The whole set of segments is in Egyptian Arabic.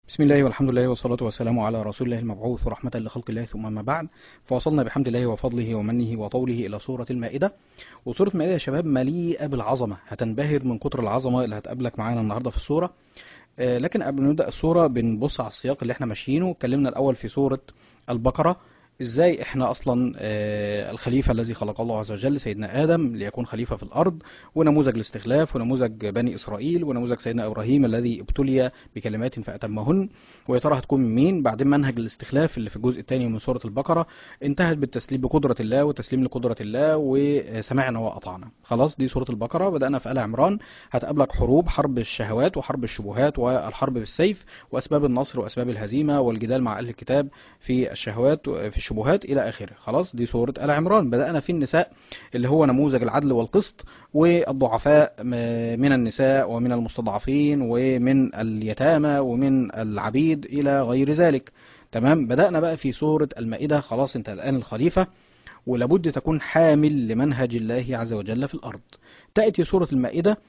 بسم الله والحمد لله والصلاة والسلام على رسول الله المبعوث رحمة لخلق الله ثم ما بعد فوصلنا بحمد الله وفضله ومنه وطوله إلى سورة المائدة وسورة المائدة يا شباب مليئة بالعظمة هتنبهر من كتر العظمة اللي هتقابلك معانا النهاردة في السورة آه، لكن قبل ما نبدأ السورة بنبص على السياق اللي احنا ماشيينه اتكلمنا الأول في سورة البقرة ازاي احنا اصلا آه، الخليفة الذي خلق الله عز وجل سيدنا آدم ليكون خليفة في الأرض ونموذج الاستخلاف ونموذج بني إسرائيل ونموذج سيدنا إبراهيم الذي ابتلي بكلمات فأتمهن ويا ترى هتكون من مين بعدين منهج الاستخلاف اللي في الجزء الثاني من سورة البقرة انتهت بالتسليم بقدرة الله وتسليم لقدرة الله وسمعنا وأطعنا خلاص دي سورة البقرة بدأنا في آل عمران هتقابلك حروب حرب الشهوات وحرب الشبهات والحرب بالسيف وأسباب النصر وأسباب الهزيمة والجدال مع أهل الكتاب في الشهوات في الشبهات إلى آخره خلاص دي سورة آل عمران بدأنا في النساء اللي هو نموذج العدل والقسط والضعفاء م- من النساء ومن المستضعفين ومن اليتامى ومن العبيد إلى غير ذلك تمام بدأنا بقى في سورة المائدة خلاص انت الآن الخليفة ولابد تكون حامل لمنهج الله عز وجل في الأرض تأتي سورة المائدة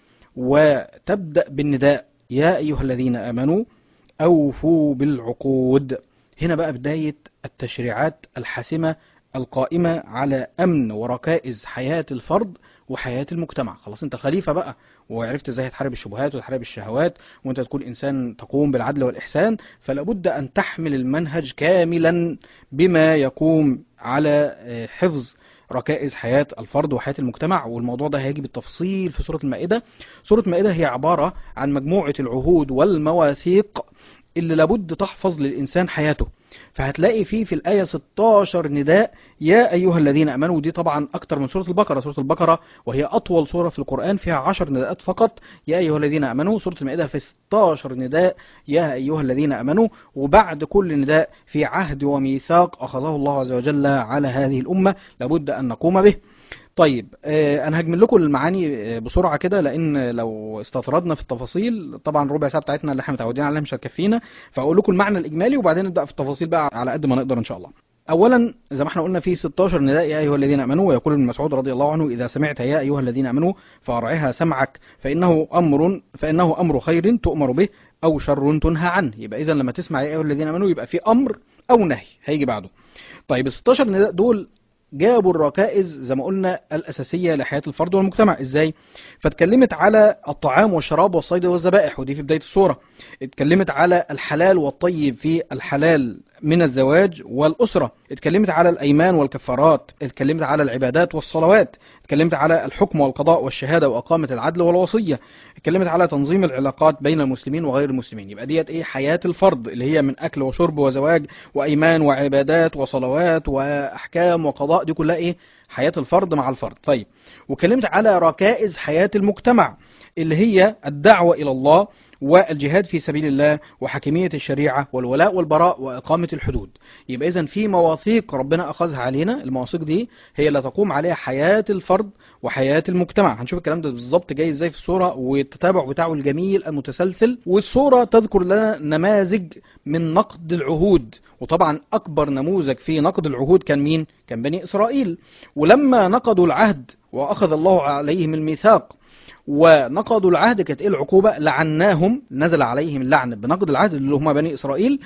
وتبدأ بالنداء يا أيها الذين آمنوا أوفوا بالعقود هنا بقى بداية التشريعات الحاسمة القائمة على أمن وركائز حياة الفرد وحياة المجتمع خلاص انت خليفة بقى وعرفت ازاي تحارب الشبهات وتحارب الشهوات وانت تكون انسان تقوم بالعدل والإحسان فلابد أن تحمل المنهج كاملا بما يقوم على آه، حفظ ركائز حياة الفرد وحياة المجتمع والموضوع ده هيجي بالتفصيل في سورة المائدة سورة المائدة هي عبارة عن مجموعة العهود والمواثيق اللي لابد تحفظ للإنسان حياته فهتلاقي فيه في الآية 16 نداء يا أيها الذين أمنوا ودي طبعا أكتر من سورة البقرة سورة البقرة وهي أطول سورة في القرآن فيها 10 نداءات فقط يا أيها الذين أمنوا سورة المائدة في 16 نداء يا أيها الذين أمنوا وبعد كل نداء في عهد وميثاق أخذه الله عز وجل على هذه الأمة لابد أن نقوم به طيب آه، انا هجمل لكم المعاني آه، بسرعه كده لان لو استطردنا في التفاصيل طبعا الربع ساعه بتاعتنا اللي احنا متعودين عليها مش هتكفينا فاقول لكم المعنى الاجمالي وبعدين نبدا في التفاصيل بقى على قد ما نقدر ان شاء الله اولا زي ما احنا قلنا في 16 نداء يا ايها الذين امنوا ويقول ابن مسعود رضي الله عنه اذا سمعت يا ايها الذين امنوا فارعها سمعك فانه امر فانه امر خير تؤمر به او شر تنهى عنه يبقى اذا لما تسمع يا ايها الذين امنوا يبقى في امر او نهي هيجي بعده طيب ال 16 نداء دول جابوا الركائز زي ما قلنا الأساسية لحياة الفرد والمجتمع إزاي؟ فاتكلمت على الطعام والشراب والصيد والذبائح ودي في بداية السورة اتكلمت على الحلال والطيب في الحلال من الزواج والأسرة اتكلمت على الأيمان والكفارات اتكلمت على العبادات والصلوات اتكلمت على الحكم والقضاء والشهادة وأقامة العدل والوصية اتكلمت على تنظيم العلاقات بين المسلمين وغير المسلمين يبقى ديت ايه حياة الفرد اللي هي من أكل وشرب وزواج وأيمان وعبادات وصلوات وأحكام وقضاء دي كلها ايه حياة الفرد مع الفرد طيب واتكلمت على ركائز حياة المجتمع اللي هي الدعوة إلى الله والجهاد في سبيل الله وحكمية الشريعة والولاء والبراء وإقامة الحدود يبقى إذن في مواثيق ربنا أخذها علينا المواثيق دي هي اللي تقوم عليها حياة الفرد وحياة المجتمع هنشوف الكلام ده بالظبط جاي ازاي في الصورة والتتابع بتاعه الجميل المتسلسل والصورة تذكر لنا نماذج من نقد العهود وطبعا أكبر نموذج في نقد العهود كان مين؟ كان بني إسرائيل ولما نقضوا العهد وأخذ الله عليهم الميثاق ونقضوا العهد كانت ايه العقوبة لعناهم نزل عليهم اللعن بنقض العهد اللي هم بني إسرائيل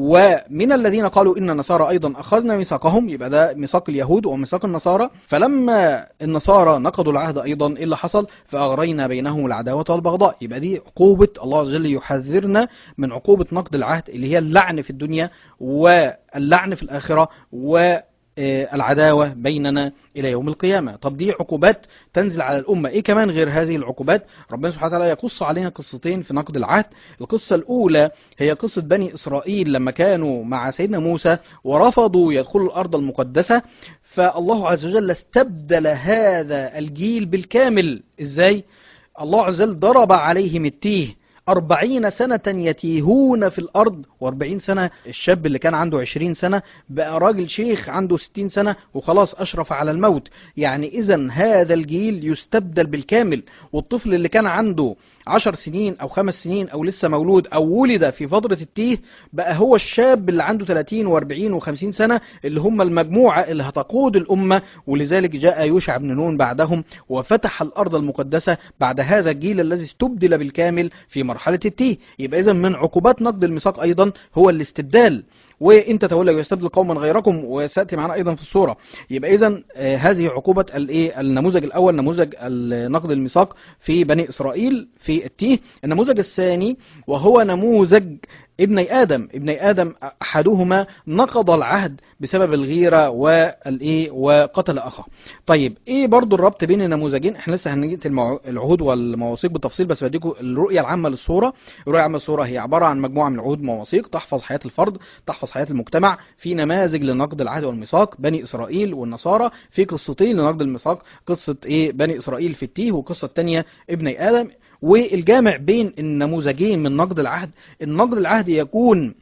ومن الذين قالوا إن النصارى أيضا أخذنا ميثاقهم يبقى ده ميثاق اليهود وميثاق النصارى فلما النصارى نقضوا العهد أيضا إيه اللي حصل فأغرينا بينهم العداوة والبغضاء يبقى دي عقوبة الله عز وجل يحذرنا من عقوبة نقض العهد اللي هي اللعن في الدنيا واللعن في الآخرة و آه، العداوة بيننا إلى يوم القيامة طب دي عقوبات تنزل على الأمة إيه كمان غير هذه العقوبات ربنا سبحانه وتعالى يقص علينا قصتين في نقد العهد القصة الأولى هي قصة بني إسرائيل لما كانوا مع سيدنا موسى ورفضوا يدخلوا الأرض المقدسة فالله عز وجل استبدل هذا الجيل بالكامل إزاي؟ الله عز وجل ضرب عليهم التيه أربعين سنة يتيهون في الأرض وأربعين سنة الشاب اللي كان عنده عشرين سنة بقى راجل شيخ عنده ستين سنة وخلاص أشرف على الموت يعني إذا هذا الجيل يستبدل بالكامل والطفل اللي كان عنده عشر سنين أو خمس سنين أو لسه مولود أو ولد في فترة التيه بقى هو الشاب اللي عنده 30 و40 و50 سنة اللي هم المجموعة اللي هتقود الأمة ولذلك جاء يوشع بن نون بعدهم وفتح الأرض المقدسة بعد هذا الجيل الذي استبدل بالكامل في مرحلة مرحلة التيه يبقى إذا من عقوبات نقض الميثاق أيضا هو الاستبدال وانت تولى ويستبدل قوما غيركم وسياتي معنا ايضا في الصوره يبقى اذا هذه عقوبه الايه النموذج الاول نموذج نقض الميثاق في بني اسرائيل في التيه النموذج الثاني وهو نموذج ابني ادم ابني ادم احدهما نقض العهد بسبب الغيره والايه وقتل اخاه طيب ايه برضو الربط بين النموذجين احنا لسه هنجي الموع- العهود والمواثيق بالتفصيل بس بديكم الرؤيه العامه للصوره الرؤيه العامه للصوره هي عباره عن مجموعه من العهود ومواثيق تحفظ حياه الفرد تحفظ حياه المجتمع في نماذج لنقض العهد والميثاق بني اسرائيل والنصارى في قصتين لنقض الميثاق قصه ايه بني اسرائيل في التيه والقصه الثانيه ابني ادم والجامع بين النموذجين من نقض العهد النقض العهد يكون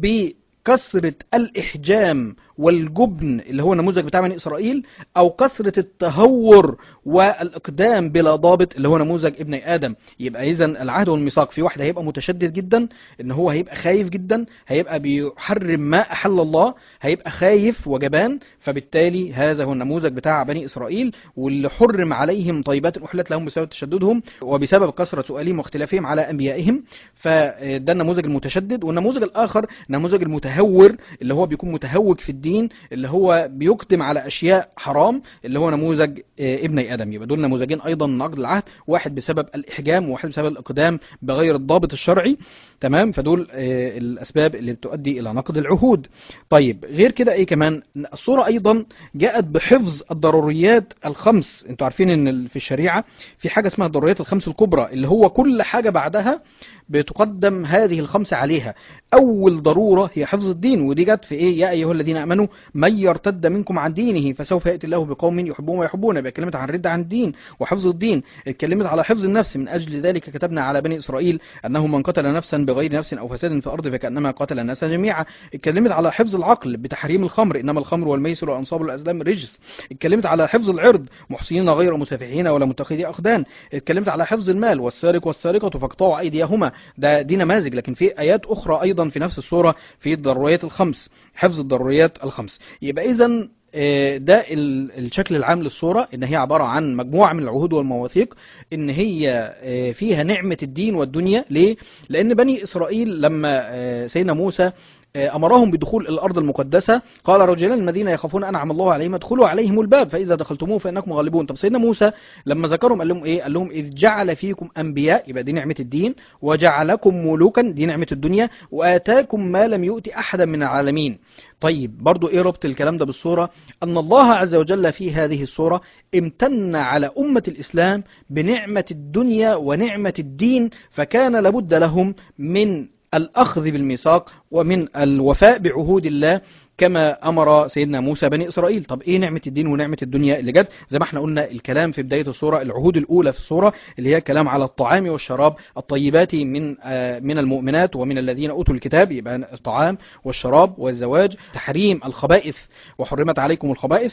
بكثرة الإحجام والجبن اللي هو النموذج بتاع بني إسرائيل أو كثرة التهور والإقدام بلا ضابط اللي هو نموذج ابن آدم يبقى إذا العهد والميثاق في واحد هيبقى متشدد جدا إن هو هيبقى خايف جدا هيبقى بيحرم ما أحل الله هيبقى خايف وجبان فبالتالي هذا هو النموذج بتاع بني إسرائيل واللي حرم عليهم طيبات أحلت لهم بسبب تشددهم وبسبب كثرة سؤالهم واختلافهم على أنبيائهم فده النموذج المتشدد والنموذج الآخر نموذج المتهور اللي هو بيكون متهوج في الدين اللي هو بيقدم على أشياء حرام اللي هو نموذج آه، ابني آدم يبقى دول نموذجين أيضا من نقض العهد واحد بسبب الإحجام وواحد بسبب الإقدام بغير الضابط الشرعي تمام فدول آه، الأسباب اللي بتؤدي إلى نقض العهود طيب غير كده إيه كمان الصورة أيضا جاءت بحفظ الضروريات الخمس انتوا عارفين ان ال- في الشريعة في حاجة اسمها الضروريات الخمس الكبرى اللي هو كل حاجة بعدها بتقدم هذه الخمسة عليها أول ضرورة هي حفظ الدين ودي جت في إيه يا أيها الذين آمنوا من يرتد منكم عن دينه فسوف يأتي الله بقوم يحبون ويحبون يبقى اتكلمت عن الردة عن الدين وحفظ الدين اتكلمت على حفظ النفس من أجل ذلك كتبنا على بني إسرائيل أنه من قتل نفسا بغير نفس أو فساد في الأرض فكأنما قتل الناس جميعا اتكلمت على حفظ العقل بتحريم الخمر إنما الخمر والميسر والأنصاب والأزلام رجس اتكلمت على حفظ العرض محسنين غير مسافحين ولا متخذي أخدان اتكلمت على حفظ المال والسارق والسارقة فاقطعوا أيديهما ده دي نماذج لكن في آيات أخرى أيضا في نفس السورة في الضروريات الخمس حفظ الضروريات الخمس يبقى إذا ده ال- الشكل العام للصورة ان هي عبارة عن مجموعة من العهود والمواثيق ان هي آه، فيها نعمة الدين والدنيا ليه؟ لان بني اسرائيل لما آه، سيدنا موسى آه، امرهم بدخول الارض المقدسه قال رجلان الذين يخافون انعم الله عليهم ادخلوا عليهم الباب فاذا دخلتموه فانكم غالبون طب سيدنا موسى لما ذكرهم قال لهم ايه قال لهم اذ جعل فيكم انبياء يبقى دي نعمه الدين وجعلكم ملوكا دي نعمه الدنيا واتاكم ما لم يؤت احدا من العالمين طيب برضو ايه ربط الكلام ده بالصوره ان الله عز وجل في هذه الصوره امتن على امه الاسلام بنعمه الدنيا ونعمه الدين فكان لابد لهم من الأخذ بالميثاق ومن الوفاء بعهود الله كما أمر سيدنا موسى بني إسرائيل طب إيه نعمة الدين ونعمة الدنيا اللي جت زي ما احنا قلنا الكلام في بداية الصورة العهود الأولى في الصورة اللي هي كلام على الطعام والشراب الطيبات من آه، من المؤمنات ومن الذين أوتوا الكتاب يبقى الطعام والشراب والزواج تحريم الخبائث وحرمت عليكم الخبائث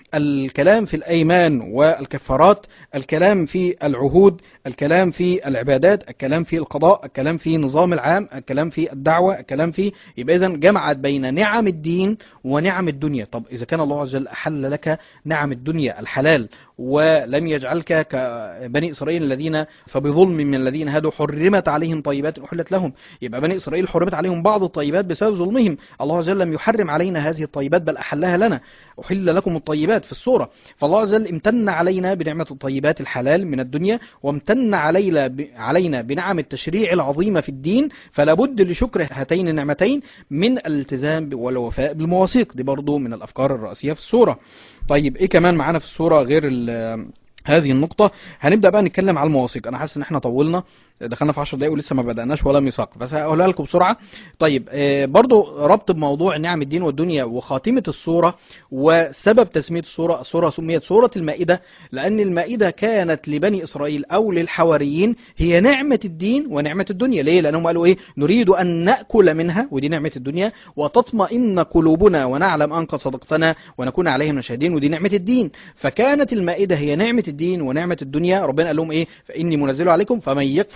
الكلام في الأيمان والكفارات الكلام في العهود الكلام في العبادات الكلام في القضاء الكلام في نظام العام الكلام في الدعوة الكلام في يبقى إذا جمعت بين نعم الدين ونعم الدنيا طب إذا كان الله عز وجل أحل لك نعم الدنيا الحلال ولم يجعلك كبني إسرائيل الذين فبظلم من الذين هادوا حرمت عليهم طيبات أحلت لهم يبقى بني إسرائيل حرمت عليهم بعض الطيبات بسبب ظلمهم الله عز وجل لم يحرم علينا هذه الطيبات بل أحلها لنا أحل لكم الطيبات في الصورة فالله عز وجل امتن علينا بنعمة الطيبات الحلال من الدنيا وامتن علينا ب- علينا بنعم التشريع العظيمة في الدين فلا بد لشكر هاتين النعمتين من الالتزام والوفاء بالمواثيق دي برضو من الأفكار الرئيسية في الصورة طيب ايه كمان معانا في الصورة غير ال- هذه النقطة هنبدأ بقى نتكلم على المواثيق أنا حاسس إن إحنا طولنا دخلنا في 10 دقايق ولسه ما بدأناش ولا ميثاق بس هقولها لكم بسرعة طيب آه، برضو ربط بموضوع نعم الدين والدنيا وخاتمة الصورة وسبب تسمية الصورة الصورة سميت صورة المائدة لأن المائدة كانت لبني إسرائيل أو للحواريين هي نعمة الدين ونعمة الدنيا ليه؟ لأنهم قالوا إيه نريد أن نأكل منها ودي نعمة الدنيا وتطمئن قلوبنا ونعلم أن قد صدقتنا ونكون عليهم شاهدين ودي نعمة الدين فكانت المائدة هي نعمة الدين ونعمة الدنيا ربنا قال لهم إيه فإني منزله عليكم فمن يكفر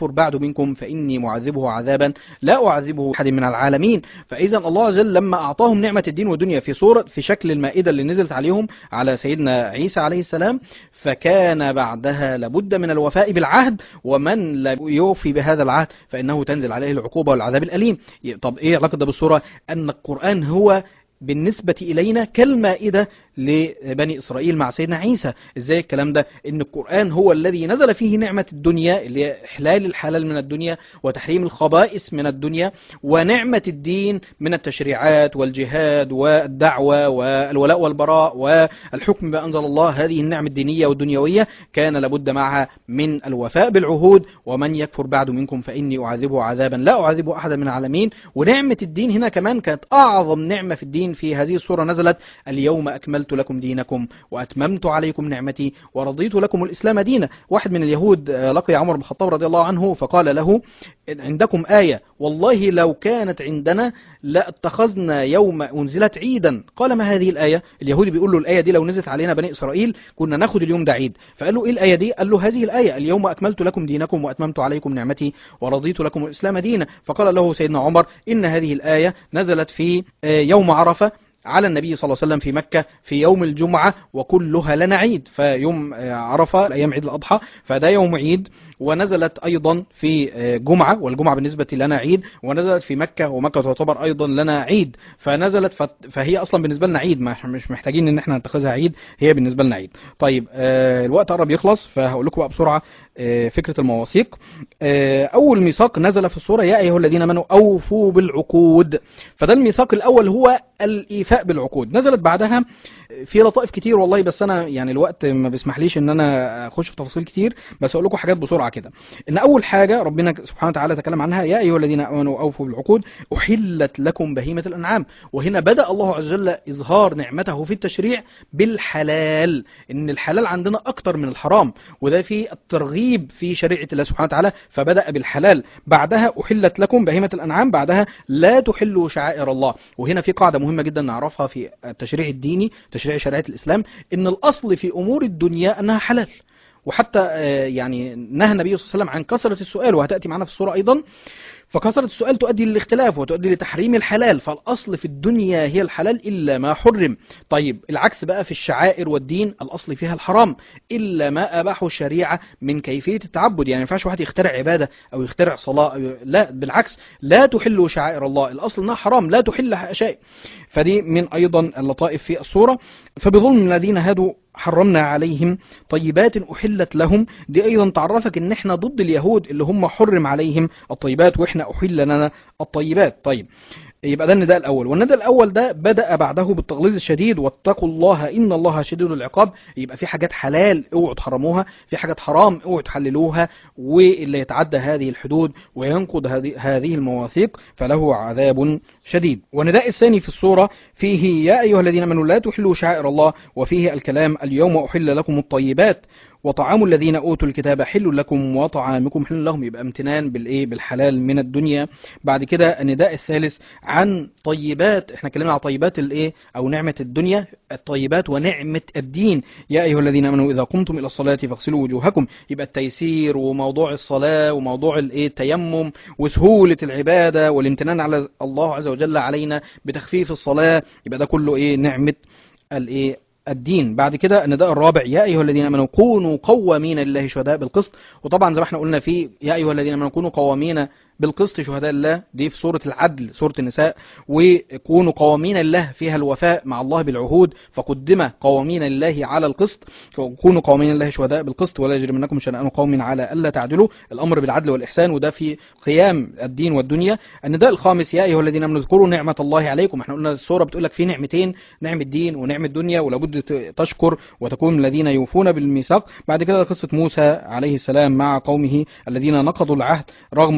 يكفر بعد منكم فإني معذبه عذابا لا أعذبه أحد من العالمين فإذا الله عز وجل لما أعطاهم نعمة الدين والدنيا في صورة في شكل المائدة اللي نزلت عليهم على سيدنا عيسى عليه السلام فكان بعدها لابد من الوفاء بالعهد ومن لا يوفي بهذا العهد فإنه تنزل عليه العقوبة والعذاب الأليم طب إيه علاقة ده بالصورة أن القرآن هو بالنسبة إلينا كالمائدة لبني إسرائيل مع سيدنا عيسى إزاي الكلام ده إن القرآن هو الذي نزل فيه نعمة الدنيا اللي هي إحلال الحلال من الدنيا وتحريم الخبائث من الدنيا ونعمة الدين من التشريعات والجهاد والدعوة والولاء والبراء والحكم بأنزل الله هذه النعمة الدينية والدنيوية كان لابد معها من الوفاء بالعهود ومن يكفر بعد منكم فإني أعذبه عذابا لا أعذبه أحدا من العالمين ونعمة الدين هنا كمان كانت أعظم نعمة في الدين في هذه السورة نزلت اليوم أكملت لكم دينكم وأتممت عليكم نعمتي ورضيت لكم الإسلام دينا واحد من اليهود لقي عمر بن الخطاب رضي الله عنه فقال له عندكم آية والله لو كانت عندنا لاتخذنا يوم أنزلت عيدا قال ما هذه الآية اليهودي بيقول له الآية دي لو نزلت علينا بني إسرائيل كنا ناخد اليوم ده عيد فقال له إيه الآية دي قال له هذه الآية اليوم أكملت لكم دينكم وأتممت عليكم نعمتي ورضيت لكم الإسلام دينا فقال له سيدنا عمر إن هذه الآية نزلت في يوم عرفة على النبي صلى الله عليه وسلم في مكة في يوم الجمعة وكلها لنا عيد فيوم عرفة أيام عيد الأضحى فده يوم عيد ونزلت أيضا في جمعة والجمعة بالنسبة لنا عيد ونزلت في مكة ومكة تعتبر أيضا لنا عيد فنزلت فهي أصلا بالنسبة لنا عيد مش محتاجين إن احنا نتخذها عيد هي بالنسبة لنا عيد طيب الوقت قرب يخلص فهقول لكم بقى بسرعة فكرة المواثيق أول ميثاق نزل في السورة يا أيها الذين آمنوا أوفوا بالعقود فده الميثاق الأول هو الإيفاء بالعقود نزلت بعدها في لطائف كتير والله بس أنا يعني الوقت ما بيسمحليش إن أنا أخش في تفاصيل كتير بس أقول لكم حاجات بسرعة كده إن أول حاجة ربنا سبحانه وتعالى تكلم عنها يا أيها الذين آمنوا أوفوا بالعقود أحلت لكم بهيمة الأنعام وهنا بدأ الله عز وجل إظهار نعمته في التشريع بالحلال إن الحلال عندنا أكتر من الحرام وده في الترغيب في شريعة الله سبحانه وتعالى فبدأ بالحلال بعدها أحلت لكم بهيمة الأنعام بعدها لا تحلوا شعائر الله وهنا في قاعدة مهمة جدا نعرفها في التشريع الديني تشريع شريعة الإسلام إن الأصل في أمور الدنيا أنها حلال وحتى يعني نهى النبي صلى الله عليه وسلم عن كثرة السؤال وهتأتي معنا في الصورة أيضا فكثرة السؤال تؤدي للاختلاف وتؤدي لتحريم الحلال فالأصل في الدنيا هي الحلال إلا ما حرم طيب العكس بقى في الشعائر والدين الأصل فيها الحرام إلا ما أباحه الشريعة من كيفية التعبد يعني ما ينفعش واحد يخترع عبادة أو يخترع صلاة أو لا بالعكس لا تحلوا شعائر الله الأصل أنها حرام لا تحل شيء فدي من أيضا اللطائف في الصورة فبظلم الذين هادوا حرمنا عليهم طيبات أحلت لهم دي أيضا تعرفك ان احنا ضد اليهود اللي هم حرم عليهم الطيبات واحنا أحل لنا الطيبات طيب يبقى ده النداء الأول والنداء الأول ده بدأ بعده بالتغليظ الشديد واتقوا الله إن الله شديد العقاب يبقى في حاجات حلال اوعوا تحرموها في حاجات حرام اوعوا تحللوها واللي يتعدى هذه الحدود وينقض هذه هذه المواثيق فله عذاب شديد والنداء الثاني في السورة فيه يا أيها الذين آمنوا لا تحلوا شعائر الله وفيه الكلام اليوم أحل لكم الطيبات وطعام الذين اوتوا الكتاب حل لكم وطعامكم حل لهم يبقى امتنان بالايه بالحلال من الدنيا بعد كده النداء الثالث عن طيبات احنا اتكلمنا على طيبات الايه او نعمه الدنيا الطيبات ونعمه الدين يا ايها الذين امنوا اذا قمتم الى الصلاه فاغسلوا وجوهكم يبقى التيسير وموضوع الصلاه وموضوع الايه التيمم وسهوله العباده والامتنان على الله عز وجل علينا بتخفيف الصلاه يبقى ده كله ايه نعمه الايه الدين بعد كده النداء الرابع يا ايها الذين امنوا كونوا قوامين لله شهداء بالقسط وطبعا زي ما احنا قلنا في يا ايها الذين امنوا كونوا قوامين بالقسط شهداء الله دي في سورة العدل سورة النساء وكونوا قوامين الله فيها الوفاء مع الله بالعهود فقدم قوامين الله على القسط كونوا قوامين الله شهداء بالقسط ولا يجرمنكم شنآن قوم على ألا تعدلوا الأمر بالعدل والإحسان وده في قيام الدين والدنيا النداء الخامس يا أيها الذين آمنوا اذكروا نعمة الله عليكم احنا قلنا السورة بتقول لك في نعمتين نعمة دين ونعمة دنيا ولابد تشكر وتكون من الذين يوفون بالميثاق بعد كده قصة موسى عليه السلام مع قومه الذين نقضوا العهد رغم وجود ايه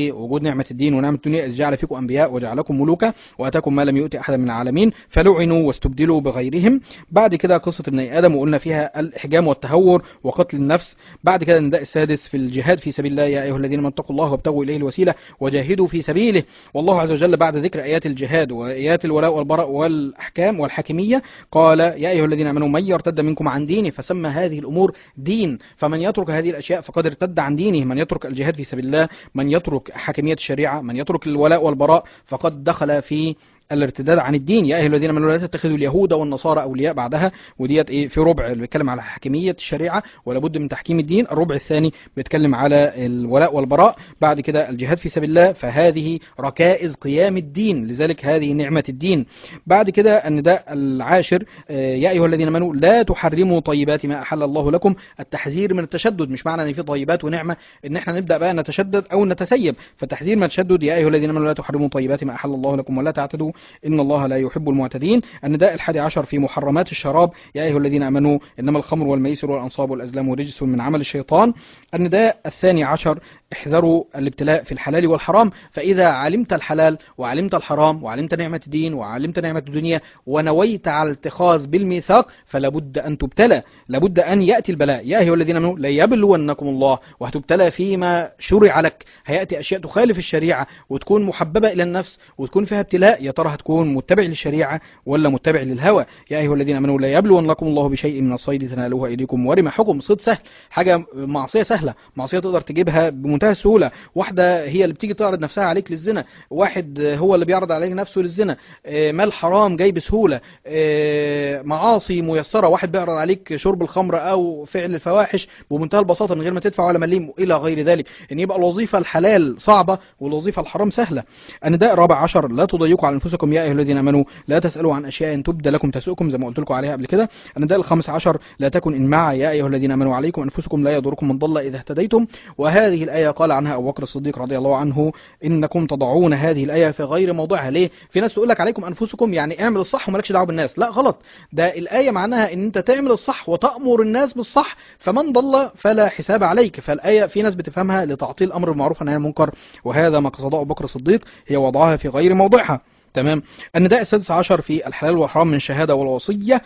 ايه وجود نعمه الدين ونعمه الدنيا اذ جعل فيكم انبياء وجعلكم ملوكا واتاكم ما لم يؤت احدا من العالمين فلعنوا واستبدلوا بغيرهم بعد كده قصه ابن ادم وقلنا فيها الاحجام والتهور وقتل النفس بعد كده النداء السادس في الجهاد في سبيل الله يا ايها الذين امنوا اتقوا الله وابتغوا اليه الوسيله وجاهدوا في سبيله والله عز وجل بعد ذكر ايات الجهاد وايات الولاء والبراء والاحكام والحاكميه قال يا ايها الذين امنوا من يرتد منكم عن دينه فسمى هذه الامور دين فمن يترك هذه الاشياء فقد ارتد عن دينه من يترك الجهاد في سبيل الله من يترك حاكميه الشريعه من يترك الولاء والبراء فقد دخل في الارتداد عن الدين يا ايها الذين امنوا لا تتخذوا اليهود والنصارى اولياء بعدها وديت ايه في ربع اللي بيتكلم على حاكميه الشريعه ولا بد من تحكيم الدين الربع الثاني بيتكلم على الولاء والبراء بعد كده الجهاد في سبيل الله فهذه ركائز قيام الدين لذلك هذه نعمه الدين بعد كده النداء العاشر آه، يا ايها الذين امنوا لا تحرموا طيبات ما احل الله لكم التحذير من التشدد مش معنى ان في طيبات ونعمه ان احنا نبدا بقى نتشدد او نتسيب فالتحذير من التشدد يا ايها الذين امنوا لا تحرموا طيبات ما احل الله لكم ولا تعتدوا إن الله لا يحب المعتدين النداء الحادي عشر في محرمات الشراب يا أيها الذين آمنوا إنما الخمر والميسر والأنصاب والأزلام رجس من عمل الشيطان النداء الثاني عشر احذروا الابتلاء في الحلال والحرام فإذا علمت الحلال وعلمت الحرام وعلمت نعمة الدين وعلمت نعمة الدنيا ونويت على الاتخاذ بالميثاق فلابد أن تبتلى لابد أن يأتي البلاء يا أيها الذين آمنوا ليبلونكم الله وهتبتلى فيما شرع لك هيأتي أشياء تخالف الشريعة وتكون محببة إلى النفس وتكون فيها ابتلاء يا ترى هتكون متبع للشريعة ولا متبع للهوى يا أيها الذين آمنوا لا يبلونكم الله بشيء من الصيد تنالوه أيديكم ورمحكم صيد سهل حاجة معصية سهلة معصية تقدر تجيبها بمنتهى السهولة واحدة هي اللي بتيجي تعرض نفسها عليك للزنا واحد هو اللي بيعرض عليك نفسه للزنا آه، مال حرام جاي بسهولة آه، معاصي ميسرة واحد بيعرض عليك شرب الخمر أو فعل الفواحش بمنتهى البساطة من غير ما تدفع ولا مليم إلى غير ذلك إن يبقى الوظيفة الحلال صعبة والوظيفة الحرام سهلة النداء الرابع عشر لا تضيقوا على أنفسكم يا أيها الذين آمنوا لا تسألوا عن أشياء تبدى لكم تسؤكم زي ما قلت لكم عليها قبل كده النداء الخامس عشر لا تكن إن مع يا أيها الذين آمنوا عليكم أنفسكم لا يضركم من ضل إذا اهتديتم وهذه الآية قال عنها أبو بكر الصديق رضي الله عنه إنكم تضعون هذه الآية في غير موضعها ليه في ناس تقول لك عليكم أنفسكم يعني اعمل الصح ومالكش دعوة بالناس لا غلط ده الآية معناها إن أنت تعمل الصح وتأمر الناس بالصح فمن ضل فلا حساب عليك فالآية في ناس بتفهمها لتعطيل الأمر بالمعروف والنهي عن المنكر وهذا ما قصده أبو بكر الصديق هي وضعها في غير موضعها تمام النداء السادس عشر في الحلال والحرام من الشهادة والوصية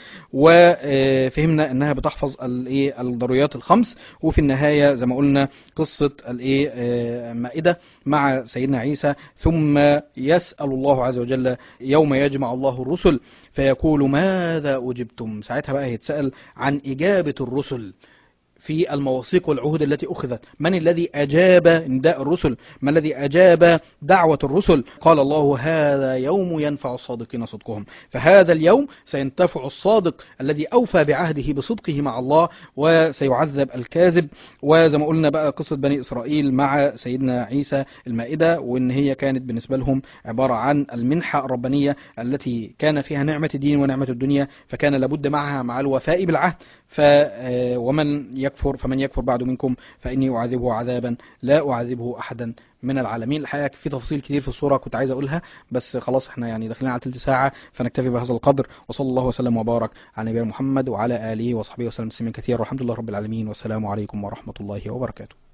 وفهمنا انها بتحفظ الايه الضروريات الخمس وفي النهاية زي ما قلنا قصة الايه آه، مائدة مع سيدنا عيسى ثم يسأل الله عز وجل يوم يجمع الله الرسل فيقول ماذا أجبتم ساعتها بقى يتسأل عن إجابة الرسل في المواثيق والعهود التي أخذت من الذي أجاب نداء الرسل من الذي أجاب دعوة الرسل قال الله هذا يوم ينفع الصادقين صدقهم فهذا اليوم سينتفع الصادق الذي أوفى بعهده بصدقه مع الله وسيعذب الكاذب وزي ما قلنا بقى قصة بني إسرائيل مع سيدنا عيسى المائدة وإن هي كانت بالنسبة لهم عبارة عن المنحة الربانية التي كان فيها نعمة الدين ونعمة الدنيا فكان لابد معها مع الوفاء بالعهد ف آه، ومن يكفر فمن يكفر بعد منكم فإني أعذبه عذابا لا أعذبه أحدا من العالمين الحقيقة في تفاصيل كتير في الصورة كنت عايز أقولها بس خلاص احنا يعني داخلين على تلت ساعة فنكتفي بهذا القدر وصلى الله وسلم وبارك على نبينا محمد وعلى آله وصحبه وسلم تسليما كثيرا والحمد لله رب العالمين والسلام عليكم ورحمة الله وبركاته